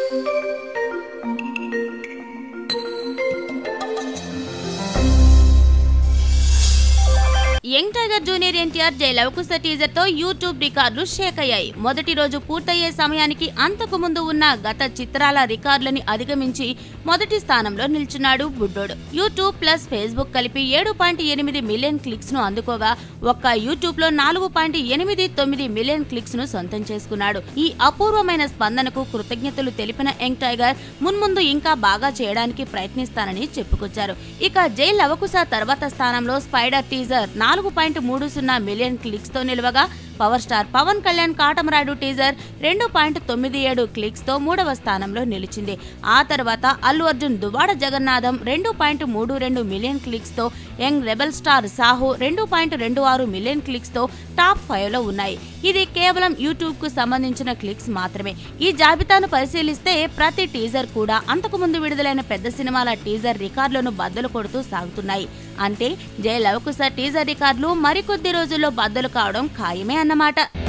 young tiger junior NTR జై Lavakusa teaser తో YouTube రికార్డులు షేక్ అయ్యాయి మొదటి రోజు పూర్తయ్యే సమయానికి అంతకు ముందు ఉన్న గత చిత్రాల రికార్డులని అధిగమించి మొదటి స్థానంలో నిల్చున్నాడు బుడ్డోడు యూట్యూబ్ ప్లస్ ఫేస్బుక్ కలిపి ఏడు పాయింట్ ఎనిమిది మిలియన్ క్లిక్స్ ను అందుకోగా ఒక్క యూట్యూబ్ లో నాలుగు పాయింట్ ఎనిమిది తొమ్మిది మిలియన్ క్లిక్స్ ను సొంతం చేసుకున్నాడు ఈ అపూర్వమైన స్పందనకు కృతజ్ఞతలు తెలిపిన యంగ్ టైగర్ మున్ముందు ఇంకా బాగా చేయడానికి ప్రయత్నిస్తానని చెప్పుకొచ్చారు ఇక జై లవకుశ తర్వాత స్థానంలో స్పైడర్ టీజర్ నాలుగు పాయింట్ మూడు సున్నా మిలియన్ క్లిక్స్ తో నిలవగా power star Pavan Kalyan Katamarayudu teaser రెండు పాయింట్ తొమ్మిది ఏడు క్లిక్స్ తో మూడవ స్థానంలో నిలిచింది ఆ తర్వాత అల్లు అర్జున్ దువాడ జగన్నాథం రెండు పాయింట్ మూడు రెండు మిలియన్ క్లిక్స్ తో యంగ్ రెబల్ స్టార్ సాహు రెండు పాయింట్ రెండు ఆరు మిలియన్ క్లిక్స్ తో టాప్ ఫైవ్ లో ఉన్నాయి ఇది కేవలం యూట్యూబ్ కు సంబంధించిన క్లిక్స్ మాత్రమే ఈ జాబితాను పరిశీలిస్తే ప్రతి టీజర్ కూడా అంతకుముందు విడుదలైన పెద్ద సినిమాల టీజర్ రికార్డులను బద్దలు కొడుతూ సాగుతున్నాయి అంటే జయ లవకుశ టీజర్ రికార్డులు మరికొద్ది రోజుల్లో బద్దలు కావడం ఖాయమే అన్నమాట